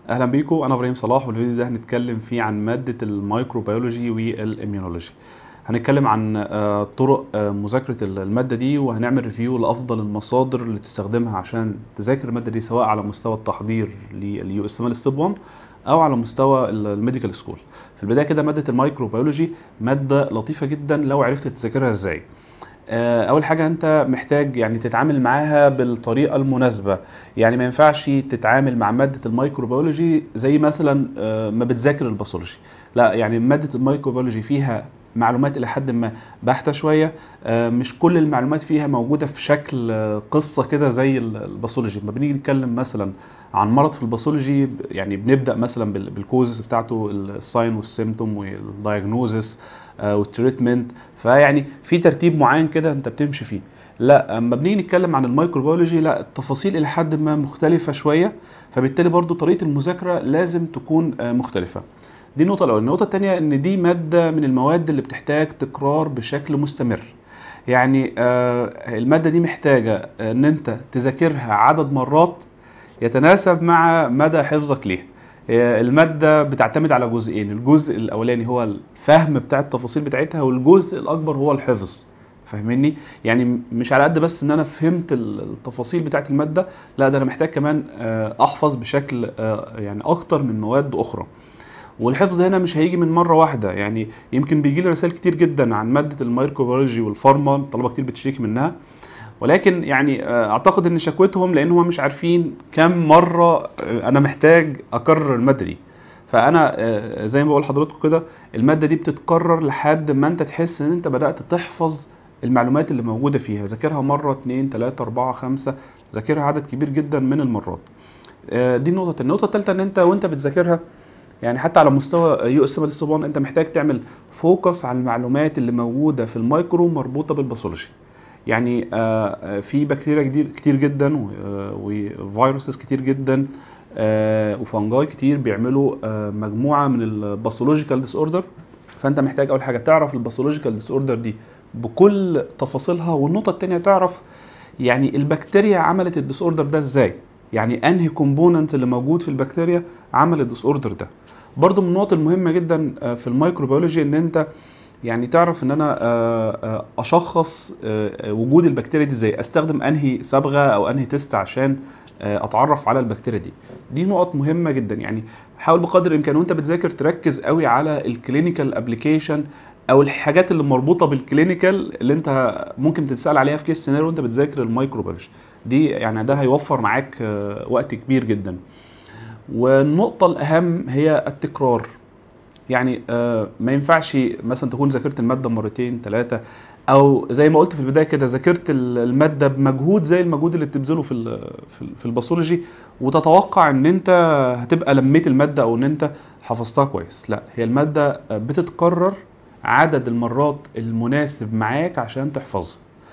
اهلا بيكم انا ابراهيم صلاح والفيديو ده هنتكلم فيه عن ماده الميكروبيولوجي والاميونولوجي هنتكلم عن آه، طرق آه، مذاكره الماده دي وهنعمل ريفيو لافضل المصادر اللي تستخدمها عشان تذاكر الماده دي سواء على مستوى التحضير لليو اس ام ال ستيب 1 او على مستوى الميديكال سكول في البدايه كده ماده الميكروبيولوجي ماده لطيفه جدا لو عرفت تذاكرها ازاي آه، اول حاجه انت محتاج يعني تتعامل معاها بالطريقه المناسبه يعني ما ينفعش تتعامل مع ماده الميكروبيولوجي زي مثلا آه، ما بتذاكر الباثولوجي لا يعني ماده الميكروبيولوجي فيها معلومات الى حد ما باحته شويه آه، مش كل المعلومات فيها موجوده في شكل آه، قصه كده زي ال- الباثولوجي لما بنيجي نتكلم مثلا عن مرض في الباثولوجي ب- يعني بنبدا مثلا بال- بالكوزز بتاعته الساين والسيمتوم والدايجنوزس والتريتمنت فيعني في ترتيب معين كده انت بتمشي فيه لا اما بنيجي نتكلم عن الميكروبيولوجي لا التفاصيل الى حد ما مختلفه شويه فبالتالي برضو طريقه المذاكره لازم تكون آه، مختلفه دي النقطه الاولى النقطه الثانيه ان دي ماده من المواد اللي بتحتاج تكرار بشكل مستمر يعني آه، الماده دي محتاجه ان انت تذاكرها عدد مرات يتناسب مع مدى حفظك ليها هي المادة بتعتمد على جزئين الجزء الأولاني هو الفهم بتاع التفاصيل بتاعتها والجزء الأكبر هو الحفظ فاهمني يعني مش على قد بس ان انا فهمت ال- التفاصيل بتاعت الماده لا ده انا محتاج كمان آه، احفظ بشكل آه، يعني اكتر من مواد اخرى والحفظ هنا مش هيجي من مره واحده يعني يمكن بيجي لي رسائل كتير جدا عن ماده الميكروبيولوجي والفارما طلبه كتير بتشتكي منها ولكن يعني آه، اعتقد ان شكوتهم لان هم مش عارفين كم مره آه، انا محتاج اكرر الماده دي فانا آه، زي ما بقول لحضراتكم كده الماده دي بتتكرر لحد ما انت تحس ان انت بدات تحفظ المعلومات اللي موجوده فيها ذاكرها مره اتنين تلاته اربعه خمسه ذاكرها عدد كبير جدا من المرات آه، دي النقطه النقطه الثالثه ان انت وانت بتذاكرها يعني حتى على مستوى يو اس ام ال انت محتاج تعمل فوكس على المعلومات اللي موجوده في المايكرو مربوطه بالباثولوجي يعني آه، آه، في بكتيريا كتير كتير جدا و- آه، وفيروسز كتير جدا آه، وفنجاي كتير بيعملوا آه، مجموعه من الباثولوجيكال ديس اوردر فانت محتاج اول حاجه تعرف الباثولوجيكال ديس اوردر دي بكل تفاصيلها والنقطه الثانيه تعرف يعني البكتيريا عملت الديس اوردر ده ازاي يعني انهي كومبوننت اللي موجود في البكتيريا عمل الديس اوردر ده برضو من النقط المهمه جدا آه، في الميكروبيولوجي ان انت يعني تعرف ان انا آه، آه، اشخص آه، آه، وجود البكتيريا دي ازاي استخدم انهي صبغه او انهي تيست عشان آه، اتعرف على البكتيريا دي دي نقط مهمه جدا يعني حاول بقدر الامكان وانت بتذاكر تركز قوي على الكلينيكال ابلكيشن او الحاجات اللي مربوطه بالكلينيكال اللي انت ممكن تتسال عليها في كيس سيناريو وانت بتذاكر الميكروبيولوجي دي يعني ده هيوفر معاك آه، وقت كبير جدا والنقطه الاهم هي التكرار يعني آه، ما ينفعش مثلا تكون ذاكرت الماده مرتين ثلاثه او زي ما قلت في البدايه كده ذاكرت ال- الماده بمجهود زي المجهود اللي بتبذله في ال- في ال- في الباثولوجي وتتوقع ان انت هتبقى لميت الماده او ان انت حفظتها كويس لا هي الماده آه، بتتكرر عدد المرات المناسب معاك عشان تحفظها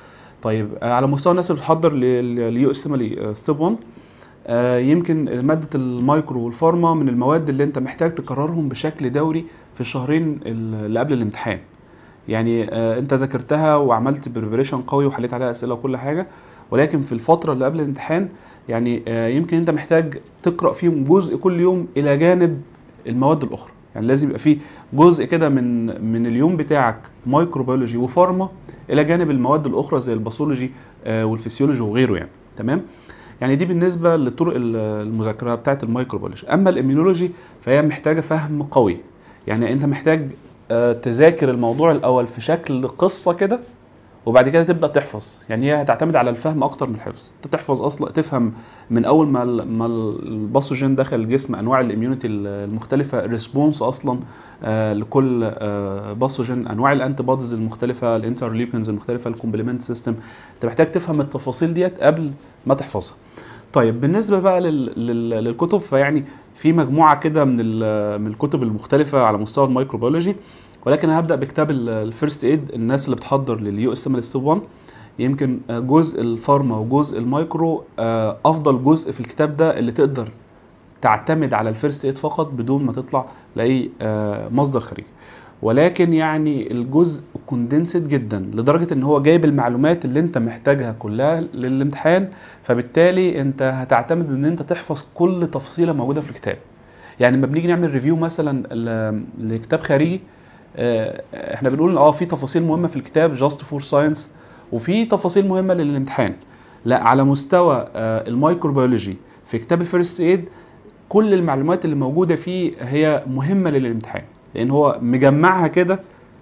طيب آه، على مستوى الناس اللي بتحضر لليو اس ام ستيب 1 آه، يمكن مادة المايكرو والفارما من المواد اللي انت محتاج تكررهم بشكل دوري في الشهرين اللي قبل الامتحان يعني آه، انت ذاكرتها وعملت بريبريشن قوي وحليت عليها اسئله وكل حاجه ولكن في الفتره اللي قبل الامتحان يعني آه، يمكن انت محتاج تقرا فيهم جزء كل يوم الى جانب المواد الاخرى يعني لازم يبقى في جزء كده من من اليوم بتاعك مايكروبيولوجي وفارما الى جانب المواد الاخرى زي الباثولوجي آه، والفسيولوجي وغيره يعني تمام يعني دي بالنسبه لطرق ال- المذاكره بتاعه الميكروبيولوجي اما الاميونولوجي فهي محتاجه فهم قوي يعني انت محتاج آه، تذاكر الموضوع الاول في شكل قصه كده وبعد كده تبدا تحفظ يعني هي هتعتمد على الفهم اكتر من الحفظ انت تحفظ اصلا تفهم من اول ما ال- ما الباثوجين دخل الجسم انواع الاميونيتي المختلفه الريسبونس اصلا آه، لكل آه، باثوجين انواع الانتي بوديز المختلفه الانترليوكنز المختلفه الكومبلمنت سيستم انت محتاج تفهم التفاصيل ديت قبل ما تحفظها طيب بالنسبه بقى لل... لل... للكتب فيعني في مجموعه كده من ال... من الكتب المختلفه على مستوى الميكروبيولوجي ولكن انا هبدا بكتاب الفيرست ايد الناس اللي بتحضر لليو اس ام ستيب 1 يمكن آه، جزء الفارما وجزء المايكرو آه، افضل جزء في الكتاب ده اللي تقدر تعتمد على الفيرست ايد فقط بدون ما تطلع لاي آه، مصدر خارجي ولكن يعني الجزء كوندنسد جدا لدرجه ان هو جايب المعلومات اللي انت محتاجها كلها للامتحان فبالتالي انت هتعتمد ان انت تحفظ كل تفصيله موجوده في الكتاب يعني لما بنيجي نعمل ريفيو مثلا ل- لكتاب خارجي آه، احنا بنقول اه في تفاصيل مهمه في الكتاب جاست فور ساينس وفي تفاصيل مهمه للامتحان لا على مستوى آه، الميكروبيولوجي في كتاب الفيرست ايد كل المعلومات اللي موجوده فيه هي مهمه للامتحان لان هو مجمعها كده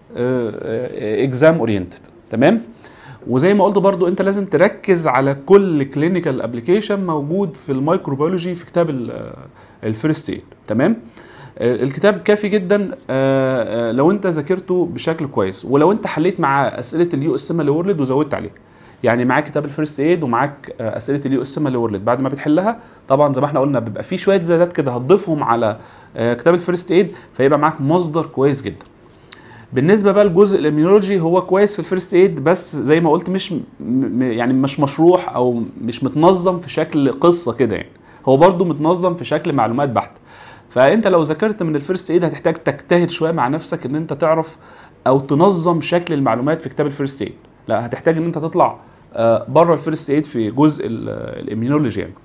اكزام اورينتد تمام وزي ما قلت برضو انت لازم تركز على كل كلينيكال ابلكيشن موجود في الميكروبيولوجي في كتاب الفيرست ايد تمام آه، الكتاب كافي جدا آه، آه، لو انت ذاكرته بشكل كويس ولو انت حليت مع اسئله اليو اس ام وورلد وزودت عليها يعني معاك كتاب الفيرست ايد ومعاك آه، اسئله اليو اس ام وورلد بعد ما بتحلها طبعا زي ما احنا قلنا بيبقى في شويه زيادات كده هتضيفهم على آه، كتاب الفيرست ايد فيبقى معاك مصدر كويس جدا بالنسبه بقى لجزء الاميونولوجي هو كويس في الفيرست ايد بس زي ما قلت مش م- م- يعني مش مشروح او مش متنظم في شكل قصه كده يعني هو برضو متنظم في شكل معلومات بحته فانت لو ذاكرت من الفيرست ايد هتحتاج تجتهد شويه مع نفسك ان انت تعرف او تنظم شكل المعلومات في كتاب الفيرست ايد لا هتحتاج ان انت تطلع آه، بره الفيرست ايد في جزء ال- الاميونولوجي يعني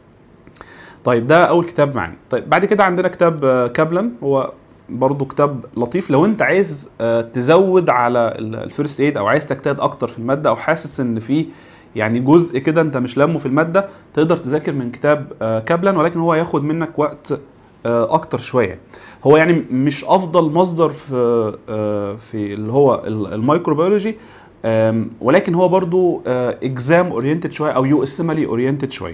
طيب ده اول كتاب معانا طيب بعد كده عندنا كتاب آه، كابلان هو برضو كتاب لطيف لو انت عايز آه، تزود على الفيرست ايد او عايز تجتهد اكتر في الماده او حاسس ان في يعني جزء كده انت مش لامه في الماده تقدر تذاكر من كتاب آه، كابلان ولكن هو هياخد منك وقت آه، اكتر شويه هو يعني مش افضل مصدر في آه، في اللي هو ال- الميكروبيولوجي آم، ولكن هو برضو اكزام اورينتد شويه او يو اس ام اورينتد شويه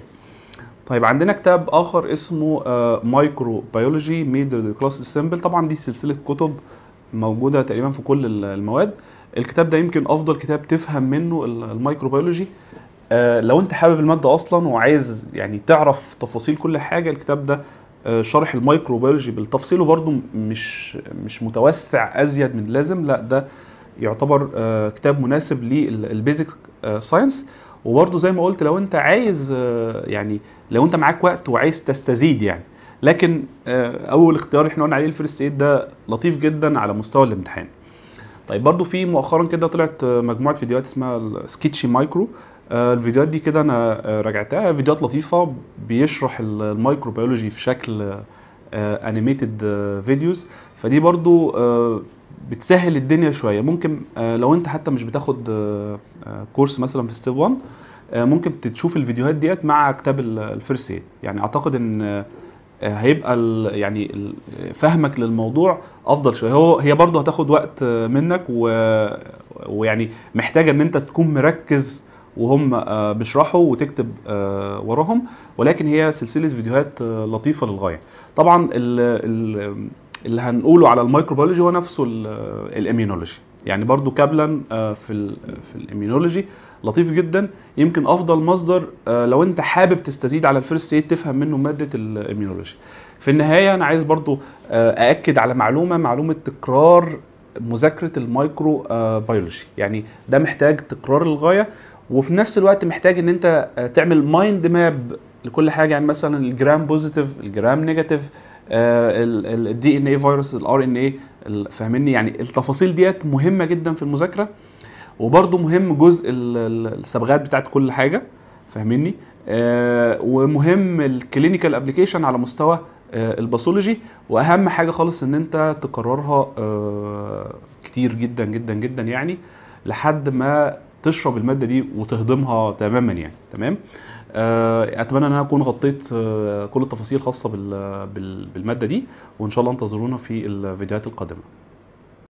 طيب عندنا كتاب اخر اسمه مايكرو بيولوجي ميد كلاس سيمبل طبعا دي سلسله كتب موجوده تقريبا في كل ال- المواد الكتاب ده يمكن افضل كتاب تفهم منه ال- الميكروبيولوجي آه، لو انت حابب الماده اصلا وعايز يعني تعرف تفاصيل كل حاجه الكتاب ده آه، شرح الميكروبيولوجي بالتفصيل وبرده مش مش متوسع ازيد من اللازم لا ده يعتبر آه، كتاب مناسب للبيزك ساينس وبرده زي ما قلت لو انت عايز آه، يعني لو انت معاك وقت وعايز تستزيد يعني لكن آه، اول اختيار احنا قلنا عليه الفيرست ايد ده لطيف جدا على مستوى الامتحان طيب برضو في مؤخرا كده طلعت آه، مجموعه فيديوهات اسمها سكيتشي مايكرو آه، الفيديوهات دي كده انا آه، راجعتها فيديوهات لطيفه بيشرح ال- الميكروبيولوجي في شكل انيميتد فيديوز فدي برضو آه، بتسهل الدنيا شويه ممكن آه، لو انت حتى مش بتاخد آه، آه، كورس مثلا في ستيب 1 آه، ممكن تشوف الفيديوهات ديت مع كتاب ال- الفيرست ايد يعني اعتقد ان آه، هيبقى ال يعني ال- فهمك للموضوع افضل شويه هو هي برضه هتاخد وقت آه، منك و ويعني محتاجه ان انت تكون مركز وهم آه، بيشرحوا وتكتب آه، وراهم ولكن هي سلسله فيديوهات آه، لطيفه للغايه طبعا ال ال اللي هنقوله على الميكروبيولوجي هو نفسه ال- الاميونولوجي يعني برضو كابلان آه، في ال في الاميونولوجي لطيف جدا يمكن افضل مصدر آه، لو انت حابب تستزيد على الفيرست ايد تفهم منه ماده الاميونولوجي في النهايه انا عايز برضو آه، ااكد على معلومه معلومه تكرار مذاكره المايكرو آه، بيولوجي يعني ده محتاج تكرار للغايه وفي نفس الوقت محتاج ان انت آه، تعمل مايند ماب لكل حاجه يعني مثلا الجرام بوزيتيف الجرام نيجاتيف الدي ان اي فيروس الار ان اي فاهمني يعني التفاصيل ديت مهمه جدا في المذاكره وبرده مهم جزء ال- ال- الصبغات بتاعت كل حاجه فاهمني آه ومهم الكلينيكال ابلكيشن على مستوى آه الباثولوجي واهم حاجه خالص ان انت تكررها آه كتير جدا جدا جدا يعني لحد ما تشرب الماده دي وتهضمها تماما يعني تمام آه، اتمنى ان انا اكون غطيت آه، كل التفاصيل الخاصه بال- بال- بالماده دي وان شاء الله انتظرونا في الفيديوهات القادمه